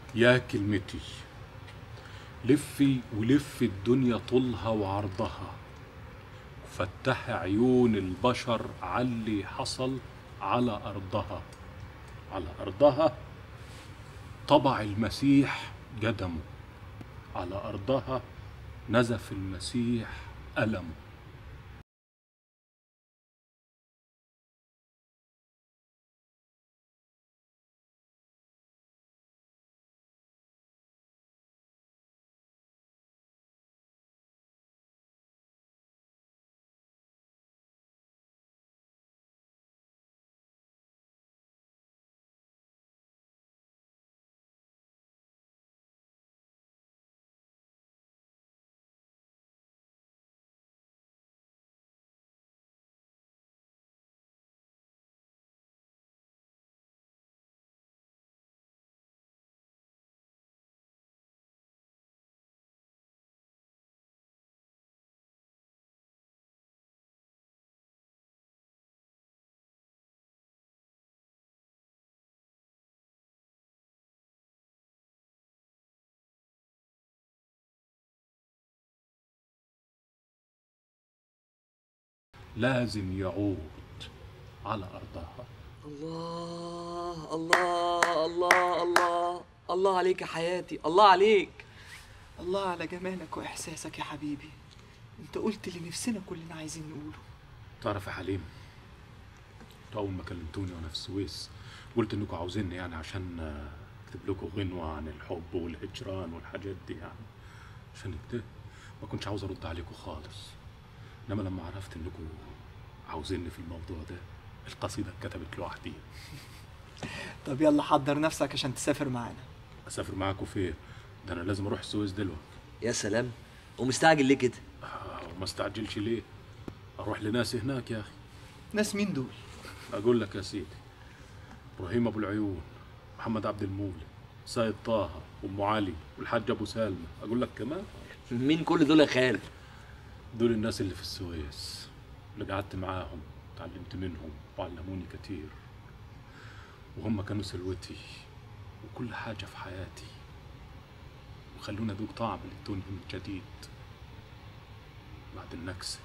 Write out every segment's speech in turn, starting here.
يا كلمتي لفي ولف الدنيا طولها وعرضها فتح عيون البشر علي حصل على أرضها على أرضها طبع المسيح قدمه على أرضها نزف المسيح ألمه لازم يعود على أرضها الله الله الله الله الله عليك يا حياتي الله عليك الله على جمالك واحساسك يا حبيبي انت قلت اللي نفسنا كلنا عايزين نقوله تعرف يا حليم انتوا أول ما كلمتوني وأنا في السويس قلت إنكم عاوزيني يعني عشان آه، أكتب لكم غنوة عن الحب والهجران والحاجات دي يعني عشان كده ما كنتش عاوز أرد عليكم خالص إنما لما عرفت إنكم عاوزيني في الموضوع ده القصيدة اتكتبت لوحدي طب يلا حضر نفسك عشان تسافر معانا أسافر معاكم فين؟ ده أنا لازم أروح السويس دلوقتي يا سلام ومستعجل ليه كده آه، وما استعجلش ليه؟ أروح لناس هناك يا أخي ناس مين دول أقول لك يا سيدي إبراهيم أبو العيون محمد عبد المولى سيد طه وأم علي والحاج أبو سالمة أقول لك كمان مين كل دول يا خال دول الناس اللي في السويس اللي قعدت معاهم اتعلمت منهم وعلموني كتير وهم كانوا سلوتي وكل حاجة في حياتي وخلونا ذوق طعم للدنيا من جديد بعد النكسة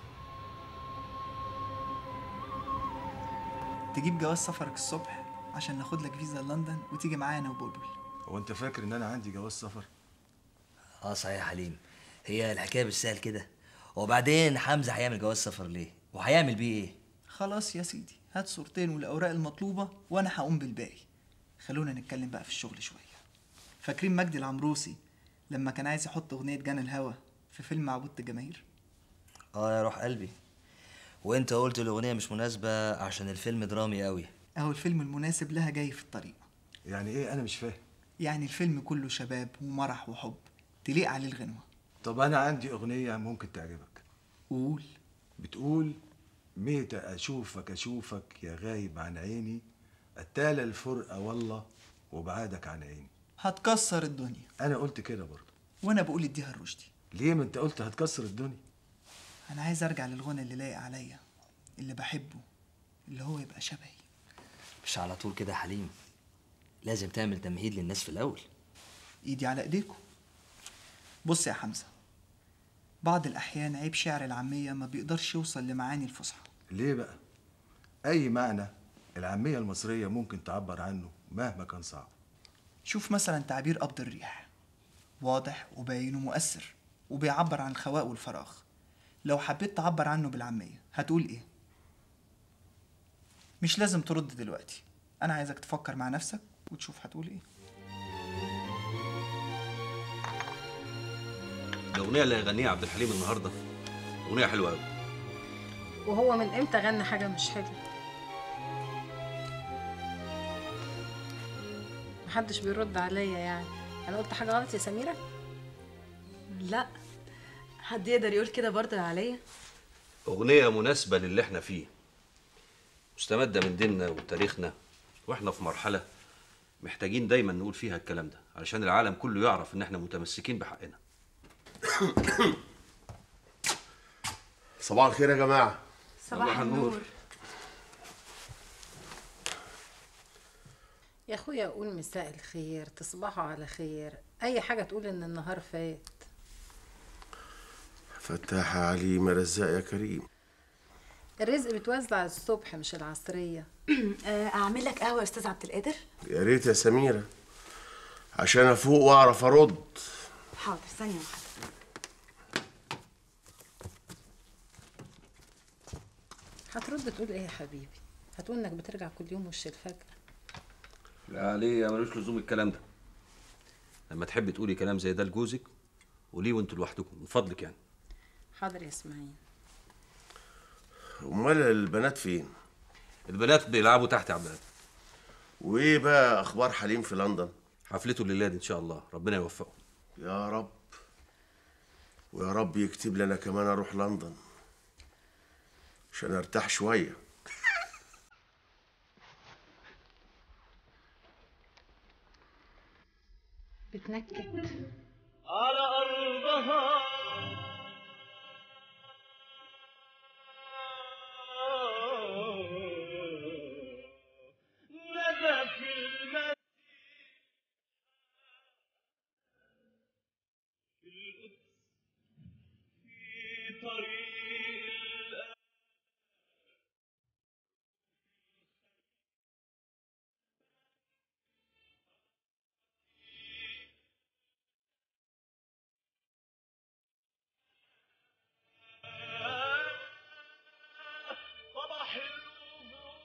تجيب جواز سفرك الصبح عشان ناخد لك فيزا لندن وتيجي معايا انا وبلبل هو انت فاكر ان انا عندي جواز سفر اه صحيح يا حليم هي الحكايه بالسهل كده وبعدين حمزه هيعمل جواز سفر ليه وهيعمل بيه ايه خلاص يا سيدي هات صورتين والاوراق المطلوبه وانا هقوم بالباقي خلونا نتكلم بقى في الشغل شويه فاكرين مجدي العمروسي لما كان عايز يحط اغنيه جانا الهوى في فيلم معبود الجماهير اه يا روح قلبي وانت قلت الاغنيه مش مناسبه عشان الفيلم درامي قوي اهو الفيلم المناسب لها جاي في الطريق يعني ايه انا مش فاهم يعني الفيلم كله شباب ومرح وحب تليق عليه الغنوه طب انا عندي اغنيه ممكن تعجبك قول بتقول ميت اشوفك اشوفك يا غايب عن عيني اتالى الفرقه والله وبعادك عن عيني هتكسر الدنيا انا قلت كده برضه وانا بقول اديها الرشدي ليه ما انت قلت هتكسر الدنيا انا عايز ارجع للغنى اللي لايق عليا اللي بحبه اللي هو يبقى شبهي مش على طول كده يا حليم لازم تعمل تمهيد للناس في الاول ايدي على ايديكم بص يا حمزه بعض الاحيان عيب شعر العاميه ما بيقدرش يوصل لمعاني الفصحى ليه بقى اي معنى العاميه المصريه ممكن تعبر عنه مهما كان صعب شوف مثلا تعبير قبض الريح واضح وباين ومؤثر وبيعبر عن الخواء والفراغ لو حبيت تعبر عنه بالعاميه هتقول ايه مش لازم ترد دلوقتي انا عايزك تفكر مع نفسك وتشوف هتقول ايه الاغنيه اللي هيغنيها عبد الحليم النهارده اغنيه حلوه قوي وهو من امتى غنى حاجه مش حلوه محدش بيرد عليا يعني انا قلت حاجه غلط يا سميره لا حد يقدر يقول كده برضه يا عليا اغنيه مناسبه للي احنا فيه مستمده من ديننا وتاريخنا واحنا في مرحله محتاجين دايما نقول فيها الكلام ده علشان العالم كله يعرف ان احنا متمسكين بحقنا صباح الخير يا جماعة صباح النور يا اخويا قول مساء الخير تصبحوا على خير اي حاجه تقول ان النهار فات فتاح يا عليم يا رزاق يا كريم الرزق بتوزع الصبح مش العصريه آه، اعمل لك قهوه يا استاذ عبد القادر يا ريت يا سميرة عشان افوق واعرف ارد حاضر ثانيه واحده هترد تقول ايه يا حبيبي هتقول انك بترجع كل يوم وش الفجر لا ليه ملوش لزوم الكلام ده لما تحبي تقولي كلام زي ده لجوزك قوليه وانتوا لوحدكم من فضلك يعني حاضر يا اسماعيل امال البنات فين البنات بيلعبوا تحت يا عبد الهادي وايه بقى اخبار حليم في لندن حفلته الليله دي ان شاء الله ربنا يوفقه يا رب ويا رب يكتب لنا كمان اروح لندن عشان ارتاح شويه بتنكد على أرضها ندى في المسجد في طريق الأ- صباح الوجود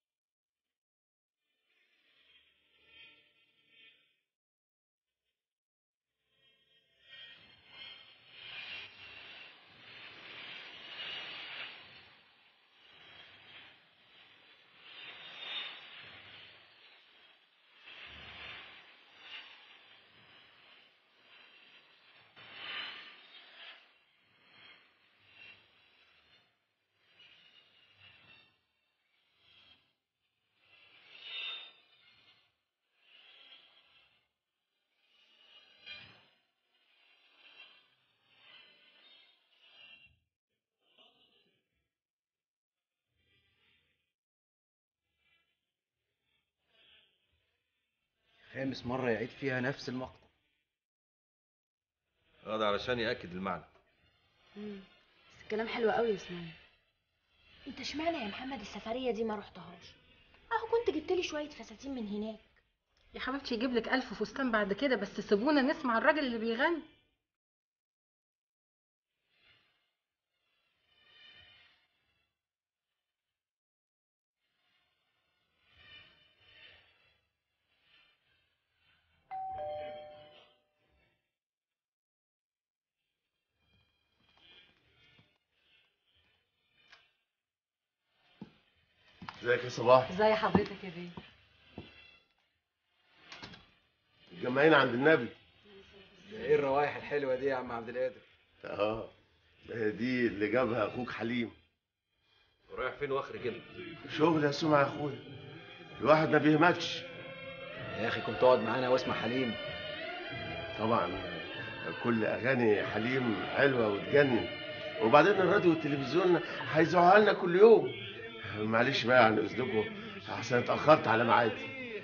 خامس مرة يعيد فيها نفس المقطع هذا علشان ياكد المعنى مم. بس الكلام حلو قوي يا اسماعيل انت اشمعنى يا محمد السفريه دي ما رحتهاش اهو كنت جبت لي شويه فساتين من هناك يا حبيبتي يجيب لك ألف فستان بعد كده بس سيبونا نسمع الراجل اللي بيغني ازيك يا صباح ازي حضرتك يا بيه الجماعين عند النبي ده ايه الروايح الحلوة دي يا عم عبد القادر اه ده دي اللي جابها اخوك حليم رايح فين واخر كده شغل يا سمعة يا اخويا الواحد ما بيهمتش يا اخي كنت اقعد معانا واسمع حليم طبعا كل اغاني حليم حلوه وتجنن وبعدين الراديو والتلفزيون هيذيعوها لنا كل يوم معلش بقى عن اذنكم احسن اتاخرت على ميعادي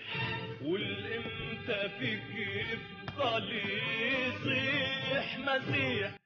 والامتى فيك يفضل يصيح مسيح